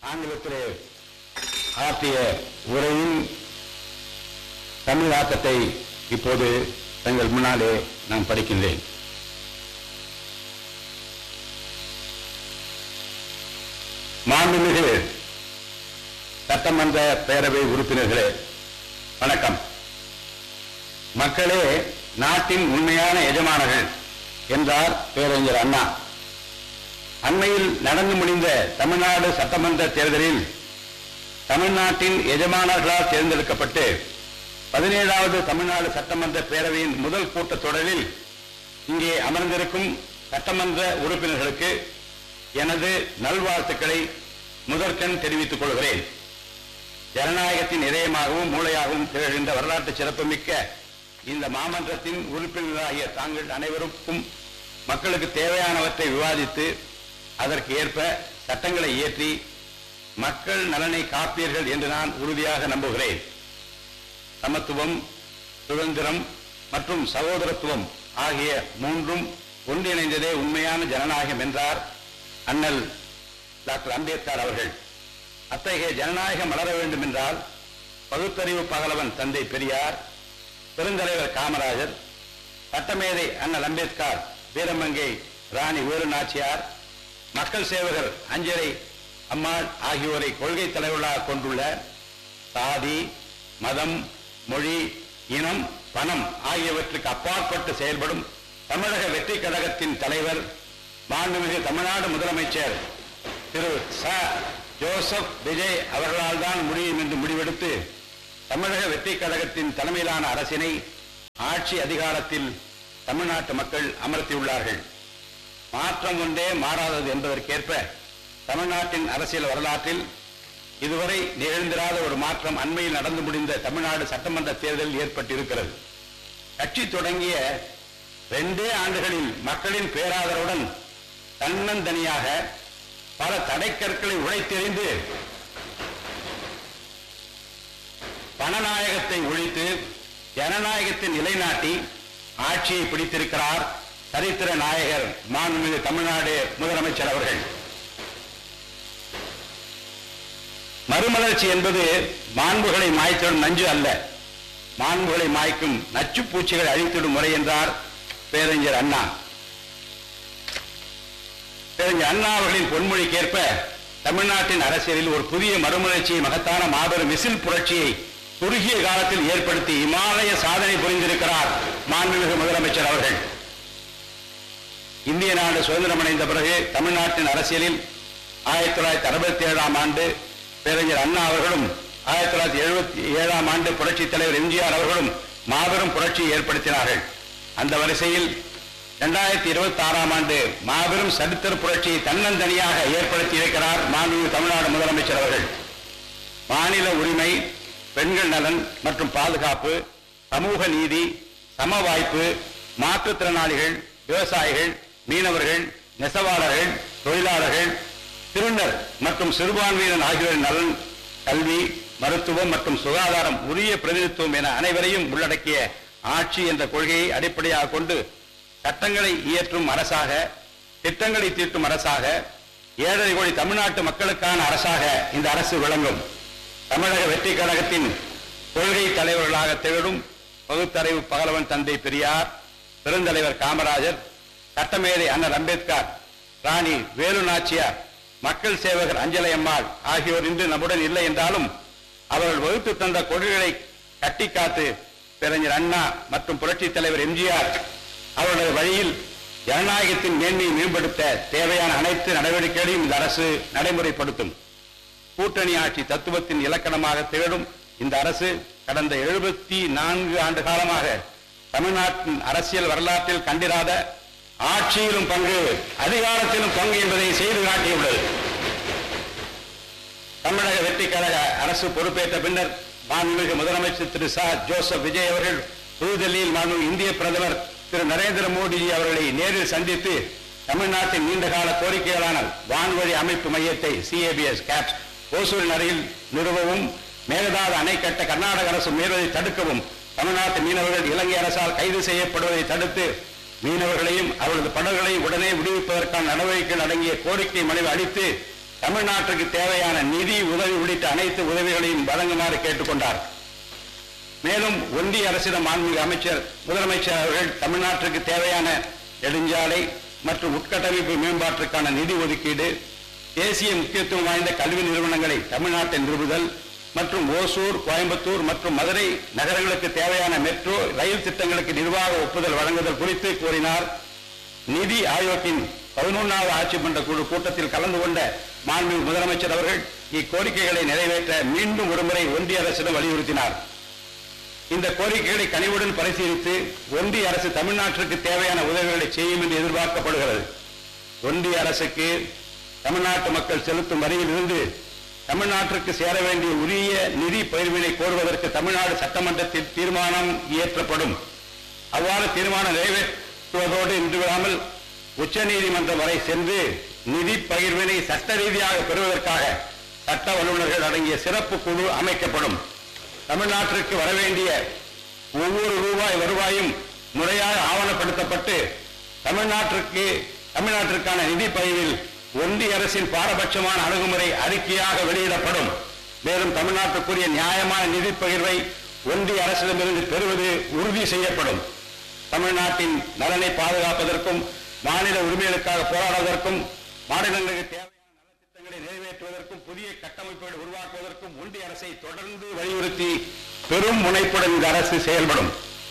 ஆங்கிலத்திலே ஆற்றிய உரையின் தமிழாக்கத்தை இப்போது தங்கள் முன்னாலே நான் படிக்கின்றேன் மாண்புமிகு சட்டமன்ற பேரவை உறுப்பினர்களே வணக்கம் மக்களே நாட்டின் உண்மையான எஜமானர்கள் என்றார் பேரறிஞர் அண்ணா அண்மையில் நடந்து முடிந்த தமிழ்நாடு சட்டமன்ற தேர்தலில் தமிழ்நாட்டின் எஜமானர்களால் தேர்ந்தெடுக்கப்பட்டு பதினேழாவது தமிழ்நாடு சட்டமன்ற பேரவையின் முதல் கூட்டத்தொடரில் இங்கே அமர்ந்திருக்கும் சட்டமன்ற உறுப்பினர்களுக்கு எனது நல்வாழ்த்துக்களை முதற்கண் தெரிவித்துக் கொள்கிறேன் ஜனநாயகத்தின் இதயமாகவும் மூளையாகவும் திகழ்கின்ற வரலாற்று சிறப்புமிக்க இந்த மாமன்றத்தின் உறுப்பினர்களாகிய தாங்கள் அனைவருக்கும் மக்களுக்கு தேவையானவற்றை விவாதித்து அதற்கு ஏற்ப சட்டங்களை இயற்றி மக்கள் நலனை காப்பீர்கள் என்று நான் உறுதியாக நம்புகிறேன் சமத்துவம் சுதந்திரம் மற்றும் சகோதரத்துவம் ஆகிய மூன்றும் ஒன்றிணைந்ததே உண்மையான ஜனநாயகம் என்றார் அண்ணல் டாக்டர் அம்பேத்கர் அவர்கள் அத்தகைய ஜனநாயகம் வளர வேண்டும் என்றால் பகுத்தறிவு பகலவன் தந்தை பெரியார் பெருந்தலைவர் காமராஜர் சட்டமேதை அண்ணல் அம்பேத்கர் வீரமங்கை ராணி வேலு நாச்சியார் மக்கள் சேவகர் அஞ்சலை அம்மாள் ஆகியோரை கொள்கை தலைவர்களாக கொண்டுள்ள சாதி மதம் மொழி இனம் பணம் ஆகியவற்றுக்கு அப்பாற்பட்டு செயல்படும் தமிழக வெற்றி கழகத்தின் தலைவர் மாண்புமிகு தமிழ்நாடு முதலமைச்சர் திரு ச ஜோசப் விஜய் அவர்களால் தான் முடியும் என்று முடிவெடுத்து தமிழக வெற்றி கழகத்தின் தலைமையிலான அரசினை ஆட்சி அதிகாரத்தில் தமிழ்நாட்டு மக்கள் அமர்த்தியுள்ளார்கள் மாற்றம் ஒன்றே மாறாதது என்பதற்கேற்ப தமிழ்நாட்டின் அரசியல் வரலாற்றில் இதுவரை நிகழ்ந்திராத ஒரு மாற்றம் அண்மையில் நடந்து முடிந்த தமிழ்நாடு சட்டமன்ற தேர்தலில் ஏற்பட்டிருக்கிறது கட்சி தொடங்கிய ரெண்டே ஆண்டுகளில் மக்களின் பேராதரவுடன் தன்னந்தனியாக பல தடைக்கற்களை உடைத்தெறிந்து பணநாயகத்தை ஒழித்து ஜனநாயகத்தை நிலைநாட்டி ஆட்சியை பிடித்திருக்கிறார் சரித்திர நாயகர் மாண்புமிகு தமிழ்நாடு முதலமைச்சர் அவர்கள் மறுமலர்ச்சி என்பது மாண்புகளை மாய்த்திடும் நஞ்சு அல்ல மாண்புகளை மாய்க்கும் நச்சு பூச்சிகளை அழித்திடும் முறை என்றார் பேரறிஞர் அண்ணா பேரறிஞர் அண்ணா அவர்களின் பொன்மொழிக்கேற்ப தமிழ்நாட்டின் அரசியலில் ஒரு புதிய மறுமலர்ச்சியை மகத்தான மாபெரும் விசில் புரட்சியை குறுகிய காலத்தில் ஏற்படுத்தி இமாலய சாதனை புரிந்திருக்கிறார் மாண்புமிகு முதலமைச்சர் அவர்கள் இந்திய நாடு சுதந்திரம் அடைந்த பிறகு தமிழ்நாட்டின் அரசியலில் ஆயிரத்தி தொள்ளாயிரத்தி அறுபத்தி ஏழாம் ஆண்டு பேரறிஞர் அண்ணா அவர்களும் ஆயிரத்தி தொள்ளாயிரத்தி எழுபத்தி ஏழாம் ஆண்டு புரட்சித் தலைவர் எம்ஜிஆர் அவர்களும் மாபெரும் புரட்சியை ஏற்படுத்தினார்கள் அந்த வரிசையில் இரண்டாயிரத்தி இருபத்தி ஆறாம் ஆண்டு மாபெரும் சரித்திர புரட்சியை தன்னந்தனியாக ஏற்படுத்தி இருக்கிறார் மாண்புமிகு தமிழ்நாடு முதலமைச்சர் அவர்கள் மாநில உரிமை பெண்கள் நலன் மற்றும் பாதுகாப்பு சமூக நீதி சம வாய்ப்பு மாற்றுத்திறனாளிகள் விவசாயிகள் மீனவர்கள் நெசவாளர்கள் தொழிலாளர்கள் திருநர் மற்றும் சிறுபான்மையினர் ஆகியோரின் நலன் கல்வி மருத்துவம் மற்றும் சுகாதாரம் உரிய பிரதிநிதித்துவம் என அனைவரையும் உள்ளடக்கிய ஆட்சி என்ற கொள்கையை அடிப்படையாக கொண்டு சட்டங்களை இயற்றும் அரசாக திட்டங்களை தீட்டும் அரசாக ஏழரை கோடி தமிழ்நாட்டு மக்களுக்கான அரசாக இந்த அரசு விளங்கும் தமிழக வெற்றி கழகத்தின் கொள்கை தலைவர்களாக திகழும் பகுத்தறிவு பகலவன் தந்தை பெரியார் பெருந்தலைவர் காமராஜர் சட்டமேதை அண்ணல் அம்பேத்கர் ராணி வேலு நாச்சியார் மக்கள் சேவகர் அஞ்சலை அம்மாள் ஆகியோர் இன்று நம்முடன் இல்லை என்றாலும் அவர்கள் வகுத்து தந்த கொள்கைகளை கட்டி காத்து பேரறிஞர் அண்ணா மற்றும் புரட்சித் தலைவர் எம்ஜிஆர் அவருடைய வழியில் ஜனநாயகத்தின் மேன்மையை மேம்படுத்த தேவையான அனைத்து நடவடிக்கைகளையும் இந்த அரசு நடைமுறைப்படுத்தும் கூட்டணி ஆட்சி தத்துவத்தின் இலக்கணமாக திகழும் இந்த அரசு கடந்த எழுபத்தி நான்கு ஆண்டு காலமாக தமிழ்நாட்டின் அரசியல் வரலாற்றில் கண்டிராத ஆட்சியிலும் பங்கு அதிகாரத்திலும் பங்கு என்பதை செய்து காட்டியுள்ளது தமிழக வெற்றி கழக அரசு பொறுப்பேற்ற பின்னர் மாண்புமிகு முதலமைச்சர் திரு ச ஜோசப் விஜய் அவர்கள் புதுதில்லியில் மாண்புமிகு இந்திய பிரதமர் திரு நரேந்திர மோடிஜி அவர்களை நேரில் சந்தித்து தமிழ்நாட்டின் நீண்டகால கோரிக்கைகளான வான்வழி அமைப்பு மையத்தை சிஏபிஎஸ் கேப்ஸ் ஓசூரின் அருகில் நிறுவவும் மேகதாது அணை கட்ட கர்நாடக அரசு மீறுவதை தடுக்கவும் தமிழ்நாட்டு மீனவர்கள் இலங்கை அரசால் கைது செய்யப்படுவதை தடுத்து மீனவர்களையும் அவரது படகுகளையும் உடனே விடுவிப்பதற்கான நடவடிக்கைகள் அடங்கிய கோரிக்கை மனுவை அளித்து தமிழ்நாட்டுக்கு தேவையான நிதி உதவி உள்ளிட்ட அனைத்து உதவிகளையும் வழங்குமாறு கேட்டுக்கொண்டார் மேலும் ஒன்றிய அரசிடம் மாண்புமிகு அமைச்சர் முதலமைச்சர் அவர்கள் தமிழ்நாட்டிற்கு தேவையான நெடுஞ்சாலை மற்றும் உட்கட்டமைப்பு மேம்பாட்டிற்கான நிதி ஒதுக்கீடு தேசிய முக்கியத்துவம் வாய்ந்த கல்வி நிறுவனங்களை தமிழ்நாட்டில் நிறுவுதல் மற்றும் ஓசூர் கோயம்புத்தூர் மற்றும் மதுரை நகரங்களுக்கு தேவையான மெட்ரோ ரயில் திட்டங்களுக்கு நிர்வாக ஒப்புதல் வழங்குதல் குறித்து கூறினார் நிதி ஆயோக்கின் பதினொன்றாவது ஆட்சி மன்ற குழு கூட்டத்தில் கலந்து கொண்ட மாண்புமிகு முதலமைச்சர் அவர்கள் இக்கோரிக்கைகளை நிறைவேற்ற மீண்டும் ஒருமுறை ஒன்றிய அரசிடம் வலியுறுத்தினார் இந்த கோரிக்கைகளை கனிவுடன் பரிசீலித்து ஒன்றிய அரசு தமிழ்நாட்டிற்கு தேவையான உதவிகளை செய்யும் என்று எதிர்பார்க்கப்படுகிறது ஒன்றிய அரசுக்கு தமிழ்நாட்டு மக்கள் செலுத்தும் வரியில் இருந்து தமிழ்நாட்டிற்கு சேர வேண்டிய உரிய நிதி பகிர்வினை கோருவதற்கு தமிழ்நாடு சட்டமன்றத்தில் தீர்மானம் இயற்றப்படும் அவ்வாறு தீர்மானம் நிறைவேற்றுவதோடு இன்று விடாமல் உச்சநீதிமன்றம் வரை சென்று நிதி பகிர்வினை சட்ட ரீதியாக பெறுவதற்காக சட்ட வல்லுநர்கள் அடங்கிய சிறப்பு குழு அமைக்கப்படும் தமிழ்நாட்டிற்கு வரவேண்டிய ஒவ்வொரு ரூபாய் வருவாயும் முறையாக ஆவணப்படுத்தப்பட்டு தமிழ்நாட்டிற்கு தமிழ்நாட்டிற்கான நிதி பகிர்வில் ஒன்றிய அரசின் பாரபட்சமான அணுகுமுறை அறிக்கையாக வெளியிடப்படும் மேலும் தமிழ்நாட்டுக்குரிய நியாயமான நிதி பகிர்வை ஒன்றிய அரசிடமிருந்து பெறுவது உறுதி செய்யப்படும் தமிழ்நாட்டின் நலனை பாதுகாப்பதற்கும் மாநில உரிமைகளுக்காக போராடுவதற்கும் மாநிலங்களுக்கு தேவையான நலத்திட்டங்களை நிறைவேற்றுவதற்கும் புதிய கட்டமைப்புகளை உருவாக்குவதற்கும் ஒன்றிய அரசை தொடர்ந்து வலியுறுத்தி பெரும் முனைப்புடன் இந்த அரசு செயல்படும்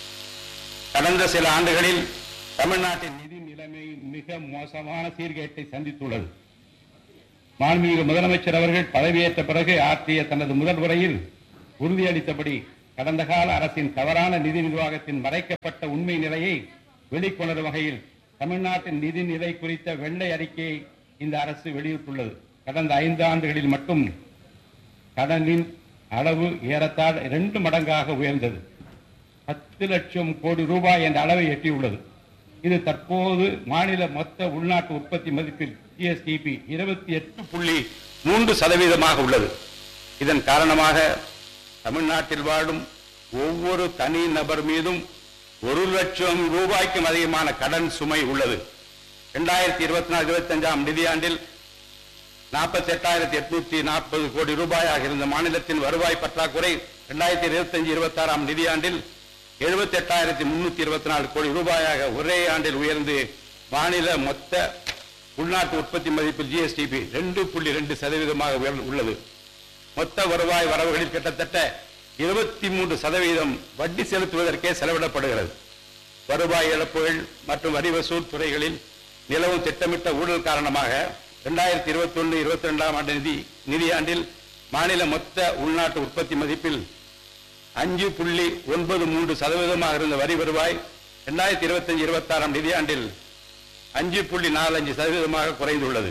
கடந்த சில ஆண்டுகளில் தமிழ்நாட்டின் நிதி நிலைமை மிக மோசமான சீர்கேட்டை சந்தித்துள்ளது மாண்புமிகு முதலமைச்சர் அவர்கள் பதவியேற்ற பிறகு ஆற்றிய தனது முதல் உரையில் உறுதியளித்தபடி கடந்த கால அரசின் தவறான நிதி நிர்வாகத்தின் மறைக்கப்பட்ட உண்மை நிலையை வெளிக்கொணரும் வகையில் தமிழ்நாட்டின் நிதி நிலை குறித்த வெள்ளை அறிக்கையை இந்த அரசு வெளியிட்டுள்ளது கடந்த ஐந்து ஆண்டுகளில் மட்டும் கடனின் அளவு ஏறத்தாழ இரண்டு மடங்காக உயர்ந்தது பத்து லட்சம் கோடி ரூபாய் என்ற அளவை எட்டியுள்ளது இது தற்போது மாநில மொத்த உள்நாட்டு உற்பத்தி மதிப்பில் ஜிஎஸ்டிபி இருபத்தி எட்டு புள்ளி மூன்று சதவீதமாக உள்ளது இதன் காரணமாக தமிழ்நாட்டில் வாழும் ஒவ்வொரு தனி நபர் மீதும் ஒரு லட்சம் ரூபாய்க்கும் அதிகமான கடன் சுமை உள்ளது இரண்டாயிரத்தி இருபத்தி நாலு இருபத்தி அஞ்சாம் நிதியாண்டில் நாற்பத்தி எட்டாயிரத்தி எட்நூத்தி நாற்பது கோடி ரூபாயாக இருந்த மாநிலத்தின் வருவாய் பற்றாக்குறை இரண்டாயிரத்தி இருபத்தி அஞ்சு இருபத்தி ஆறாம் நிதியாண்டில் எழுபத்தி எட்டாயிரத்தி முன்னூத்தி இருபத்தி நாலு கோடி ரூபாயாக ஒரே ஆண்டில் உயர்ந்து மாநில மொத்த உள்நாட்டு உற்பத்தி மதிப்பில் ஜிஎஸ்டிபி ரெண்டு புள்ளி ரெண்டு சதவீதமாக உயர்- உள்ளது மொத்த வருவாய் வரவுகளில் கிட்டத்தட்ட இருபத்தி மூன்று சதவீதம் வட்டி செலுத்துவதற்கே செலவிடப்படுகிறது வருவாய் இழப்புகள் மற்றும் வரி வசூல் துறைகளில் நிலவும் திட்டமிட்ட ஊழல் காரணமாக இரண்டாயிரத்தி இருபத்தி ஒன்று இருபத்தி ரெண்டாம் ஆண்டு நிதி நிதியாண்டில் மாநில மொத்த உள்நாட்டு உற்பத்தி மதிப்பில் அஞ்சு புள்ளி ஒன்பது மூன்று சதவீதமாக இருந்த வரி வருவாய் இரண்டாயிரத்தி இருபத்தஞ்சு இருபத்தாறாம் நிதியாண்டில் அஞ்சு புள்ளி நாலஞ்சு சதவீதமாக குறைந்துள்ளது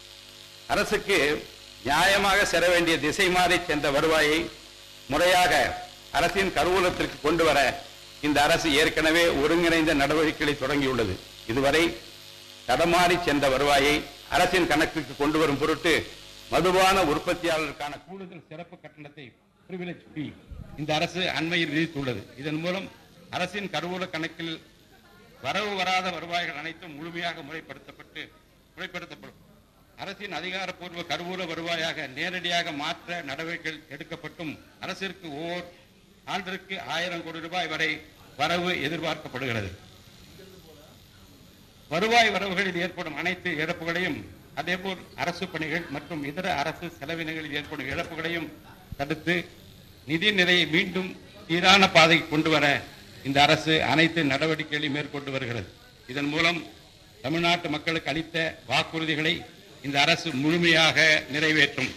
அரசுக்கு நியாயமாக செர வேண்டிய திசை மாறி சென்ற வருவாயை முறையாக அரசின் கருவூலத்திற்கு கொண்டு வர இந்த அரசு ஏற்கனவே ஒருங்கிணைந்த நடவடிக்கைகளை தொடங்கியுள்ளது இதுவரை தடமாறி சென்ற வருவாயை அரசின் கணக்குக்கு கொண்டு வரும் பொருட்டு மதுபான உற்பத்தியாளருக்கான கூடுதல் சிறப்பு கட்டணத்தை privilege fee இந்த அரசு அண்மையில் விதித்துள்ளது இதன் மூலம் அரசின் கருவூல கணக்கில் வரவு வராத வருவாய்கள் அனைத்தும் முழுமையாக முறைப்படுத்தப்பட்டு முறைப்படுத்தப்படும் அரசின் அதிகாரப்பூர்வ கருவூல வருவாயாக நேரடியாக மாற்ற நடவடிக்கைகள் எடுக்கப்பட்டும் அரசிற்கு ஓர் ஆண்டிற்கு ஆயிரம் கோடி ரூபாய் வரை வரவு எதிர்பார்க்கப்படுகிறது வருவாய் வரவுகளில் ஏற்படும் அனைத்து இழப்புகளையும் அதேபோல் அரசு பணிகள் மற்றும் இதர அரசு செலவினங்களில் ஏற்படும் இழப்புகளையும் தடுத்து நிதி நிலையை மீண்டும் சீரான பாதைக்கு கொண்டு வர இந்த அரசு அனைத்து நடவடிக்கைகளையும் மேற்கொண்டு வருகிறது இதன் மூலம் தமிழ்நாட்டு மக்களுக்கு அளித்த வாக்குறுதிகளை இந்த அரசு முழுமையாக நிறைவேற்றும்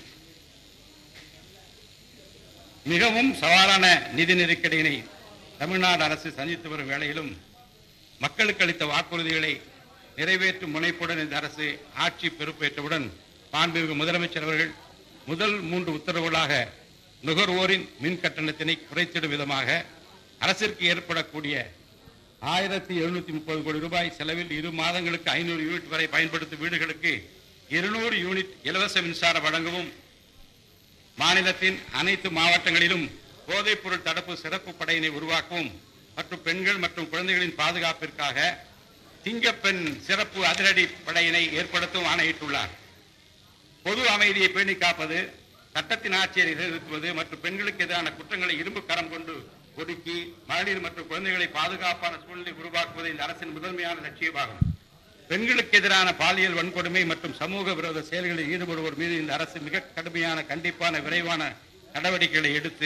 மிகவும் சவாலான நிதி நெருக்கடியினை தமிழ்நாடு அரசு சந்தித்து வரும் வேளையிலும் மக்களுக்கு அளித்த வாக்குறுதிகளை நிறைவேற்றும் முனைப்புடன் இந்த அரசு ஆட்சி பொறுப்பேற்றவுடன் மாண்புமிகு முதலமைச்சர் அவர்கள் முதல் மூன்று உத்தரவுகளாக நுகர்வோரின் மின் கட்டணத்தினை குறைத்திடும் விதமாக அரசிற்கு ஏற்படக்கூடிய ஆயிரத்தி எழுநூத்தி முப்பது கோடி ரூபாய் செலவில் இரு மாதங்களுக்கு ஐநூறு யூனிட் வரை பயன்படுத்தும் வீடுகளுக்கு இருநூறு யூனிட் இலவச மின்சாரம் வழங்கவும் மாநிலத்தின் அனைத்து மாவட்டங்களிலும் போதைப் பொருள் தடுப்பு சிறப்பு படையினை உருவாக்கவும் மற்றும் பெண்கள் மற்றும் குழந்தைகளின் பாதுகாப்பிற்காக திங்கப்பெண் சிறப்பு அதிரடி படையினை ஏற்படுத்தவும் ஆணையிட்டுள்ளார் பொது அமைதியை பேணி காப்பது சட்டத்தின் ஆட்சியை நிலைநிறுத்துவது மற்றும் பெண்களுக்கு எதிரான குற்றங்களை இரும்பு கரம் கொண்டு ஒடுக்கி மகளிர் மற்றும் குழந்தைகளை பாதுகாப்பான சூழ்நிலை உருவாக்குவது இந்த அரசின் முதன்மையான லட்சியமாகும் பெண்களுக்கு எதிரான பாலியல் வன்கொடுமை மற்றும் சமூக விரோத செயல்களில் ஈடுபடுவோர் மீது இந்த அரசு மிக கடுமையான கண்டிப்பான விரைவான நடவடிக்கைகளை எடுத்து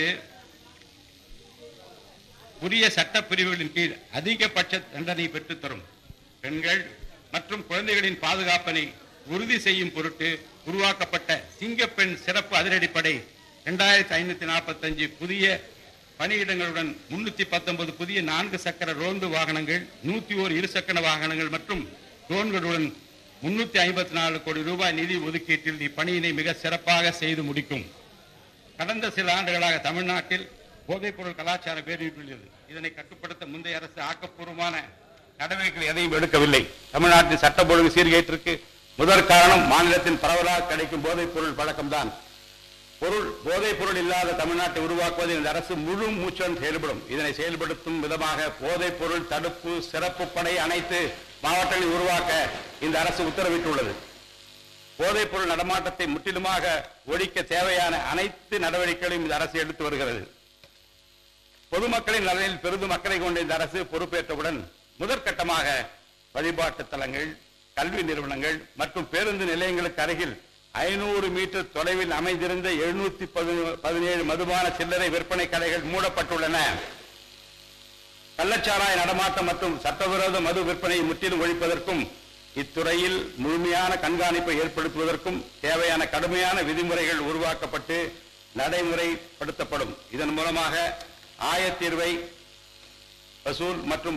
உரிய சட்ட பிரிவுகளின் கீழ் அதிகபட்ச தண்டனை பெற்றுத் தரும் பெண்கள் மற்றும் குழந்தைகளின் பாதுகாப்பினை உறுதி செய்யும் பொருட்டு உருவாக்கப்பட்ட சிங்கப்பெண் சிறப்பு அதிரடிப்படை இரண்டாயிரத்தி ஐநூத்தி நாற்பத்தஞ்சு புதிய பணியிடங்களுடன் முன்னூத்தி பத்தொன்பது புதிய நான்கு சக்கர ரோந்து வாகனங்கள் நூத்தி ஓர் இருசக்கர வாகனங்கள் மற்றும் ட்ரோன்களுடன் முன்னூத்தி ஐம்பத்தி நாலு கோடி ரூபாய் நிதி ஒதுக்கீட்டில் இப்பணியினை மிக சிறப்பாக செய்து முடிக்கும் கடந்த சில ஆண்டுகளாக தமிழ்நாட்டில் போதைப்பொருள் கலாச்சாரம் பேரிட்டுள்ளது இதனை கட்டுப்படுத்த முந்தைய அரசு ஆக்கப்பூர்வமான நடவடிக்கைகள் எதையும் எடுக்கவில்லை தமிழ்நாட்டின் சட்ட ஒழுங்கு சீர்கேட்டிற்கு முதற் காரணம் மாநிலத்தின் பரவலாக கிடைக்கும் போதைப் பொருள் பழக்கம்தான் பொருள் போதைப் பொருள் இல்லாத தமிழ்நாட்டை உருவாக்குவதில் இந்த அரசு முழு மூச்சுடன் செயல்படும் இதனை செயல்படுத்தும் விதமாக போதைப் பொருள் தடுப்பு சிறப்பு படை அனைத்து மாவட்டங்களில் உருவாக்க இந்த அரசு உத்தரவிட்டுள்ளது போதைப் பொருள் நடமாட்டத்தை முற்றிலுமாக ஒழிக்க தேவையான அனைத்து நடவடிக்கைகளையும் இந்த அரசு எடுத்து வருகிறது பொதுமக்களின் நலனில் பெரிதும் அக்கறை கொண்ட இந்த அரசு பொறுப்பேற்றவுடன் முதற்கட்டமாக வழிபாட்டு தலங்கள் கல்வி நிறுவனங்கள் மற்றும் பேருந்து நிலையங்களுக்கு அருகில் ஐநூறு மீட்டர் தொலைவில் அமைந்திருந்த எழுநூத்தி பதினேழு மதுபான சில்லறை விற்பனை கடைகள் மூடப்பட்டுள்ளன கள்ளச்சாராய நடமாட்டம் மற்றும் சட்டவிரோத மது விற்பனையை முற்றிலும் ஒழிப்பதற்கும் இத்துறையில் முழுமையான கண்காணிப்பை ஏற்படுத்துவதற்கும் தேவையான கடுமையான விதிமுறைகள் உருவாக்கப்பட்டு நடைமுறைப்படுத்தப்படும் இதன் மூலமாக ஆயத்தீர்வை வசூல் மற்றும்